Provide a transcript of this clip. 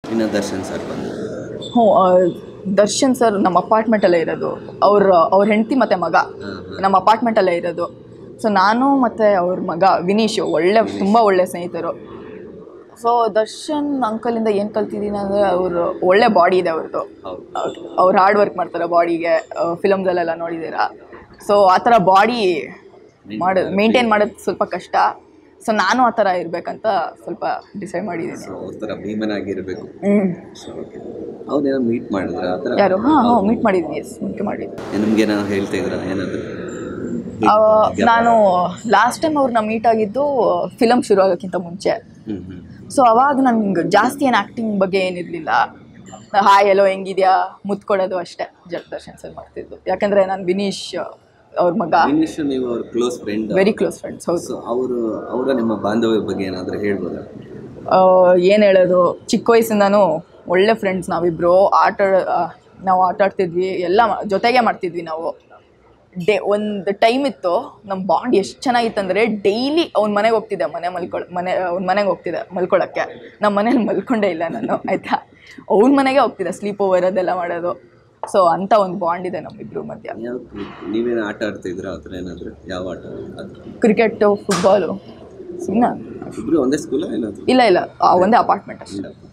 ಇನ್ನು ದರ್ಶನ್ ಸರ್ ಬಂದು ಹ್ಞೂ ಆ, ದರ್ಶನ್ ಸರ್ ನಮ್ಮ ಅಪಾರ್ಟ್ಮೆಂಟಲ್ಲೇ ಇರೋದು ಅವ್ರ ಅವ್ರ ಹೆಂಡತಿ ಮತ್ತು ಮಗ ನಮ್ಮ ಅಪಾರ್ಟ್ಮೆಂಟಲ್ಲೇ ಇರೋದು ಸೊ ನಾನು ಮತ್ತು ಅವ್ರ ಮಗ ವಿನೀಶು ಒಳ್ಳೆ ತುಂಬ ಒಳ್ಳೆ ಸ್ನೇಹಿತರು ಸೊ ದರ್ಶನ್ ಅಂಕಲಿಂದ ಏನು ಕಲ್ತಿದ್ದೀನಿ ಅಂದರೆ ಅವರು ಒಳ್ಳೆ ಬಾಡಿ ಇದೆ ಅವ್ರದ್ದು ಹೌದು ಅವ್ರು ಹಾರ್ಡ್ ವರ್ಕ್ ಮಾಡ್ತಾರೆ ಬಾಡಿಗೆ ಫಿಲಮ್ಸಲ್ಲೆಲ್ಲ ನೋಡಿದ್ದೀರಾ ಸೊ ಆ ಥರ ಬಾಡಿ ಮಾಡೋದು ಮೇಂಟೈನ್ ಮಾಡೋದು ಸ್ವಲ್ಪ ಕಷ್ಟ ಸೊ ನಾನು ಆ ಥರ ಇರಬೇಕಂತ ಸ್ವಲ್ಪ ಡಿಸೈಡ್ ಮಾಡಿದ್ದೀನಿ ಸೊ ಅವ್ರ ಥರ ಭೀಮನಾಗಿರಬೇಕು ಹ್ಞೂ ಸೊ ಓಕೆ ಅವ್ರನ್ನೇನೋ ಮೀಟ್ ಮಾಡಿದ್ರ ಆ ಥರ ಯಾರು ಹಾಂ ಹಾಂ ಮೀಟ್ ಮಾಡಿದ್ದೀನಿ ಎಸ್ ಮೀಟ್ ಮಾಡಿದ್ದೀನಿ ನಿಮ್ಗೇನೋ ಹೇಳ್ತಾ ಇದ್ರ ಏನಾದ್ರು ಅವ- ನಾನು ಲಾಸ್ಟ್ ಟೈಮ್ ಅವ್ರನ್ನ ಮೀಟ್ ಆಗಿದ್ದು ಫಿಲಮ್ ಶುರು ಆಗೋಕ್ಕಿಂತ ಮುಂಚೆ ಹ್ಞೂ ಹ್ಞೂ ಸೊ ಅವಾಗ ನಂಗೆ ಜಾಸ್ತಿ ಏನು ಆ್ಯಕ್ಟಿಂಗ್ ಬಗ್ಗೆ ಏನಿರಲಿಲ್ಲ ಹಾಯ್ ಎಲ್ಲೋ ಹೆಂಗಿದ್ಯಾ ಮುತ್ಕೊಡೋದು ಅಷ್ಟೇ ಜ ದರ್ಶನ್ ಸರ್ ಮಾಡ್ತಿದ್ದು ಯಾಕಂದರೆ ನಾನು ವಿನೀಶ್ ಅವ್ರ ಮಗ ವಿನೀಶ್ ನೀವು ಅವ್ರ close friend very close friends ಹೌದು ಸೊ ಅವರು ಅವರ ನಿಮ್ಮ ಬಾಂಧವ್ಯ ಬಗ್ಗೆ ಏನಾದರೂ ಹೇಳ್ಬೋದಾ ಏನು ಹೇಳೋದು ಚಿಕ್ಕ ವಯಸ್ಸಿಂದನೂ ಒಳ್ಳೆ ಫ್ರೆಂಡ್ಸ್ ನಾವಿಬ್ಬರು ಆಟ ಆ, ನಾವು ಆಟ ಆಡ್ತಿದ್ವಿ ಎಲ್ಲ ಮಾ- ಜೊತೆಗೆ ಮಾಡ್ತಿದ್ವಿ ನಾವು ಡೇ ಒಂದು ಟೈಮ್ ಇತ್ತು ನಮ್ಮ ಬಾಂಡ್ ಎಷ್ಟು ಚೆನ್ನಾಗಿತ್ತಂದರೆ ಡೈಲಿ ಅವ್ನ ಮನೆಗೆ ಹೋಗ್ತಿದ್ದೆ ಮನೆ ಮಲ್ಕೊಳ್ ಮನೆ ಅವ್ನ ಮನೆಗೆ ಹೋಗ್ತಿದ್ದೆ ಮಲ್ಕೊಳ್ಳೋಕ್ಕೆ ನಮ್ಮ ಮನೇಲಿ ಮಲ್ಕೊಂಡೇ ಇಲ್ಲ ನಾನು ಆಯಿತಾ ಅವ್ನ ಮನೆಗೆ ಹೋಗ್ತಿದ್ದೆ ಸ್ಲೀಪ್ ಓವರ್ ಅದೆಲ್ಲ ಮಾಡೋದು ಸೊ ಅಂಥ ಒಂದು ಬಾಂಡ್ ಇದೆ ನಮ್ಮಿಬ್ರು ಮಧ್ಯ ಯಾವ ನೀವೇನು ಆಟ ಆಡ್ತಿದ್ರ ಆ ಥರ ಏನಾದರೂ ಯಾವ ಆಟ ಅದು ಕ್ರಿಕೆಟು ಫುಟ್ಬಾಲು ಸುಮ್ಮನೆ ಇಬ್ಬರು ಒಂದೇ ಸ್ಕೂಲ ಏನಾದರೂ ಇಲ್ಲ ಇಲ್ಲ ಆ ಒಂದೇ ಅಪಾರ್ಟ್ಮೆಂಟ್ ಅಷ್ಟೇ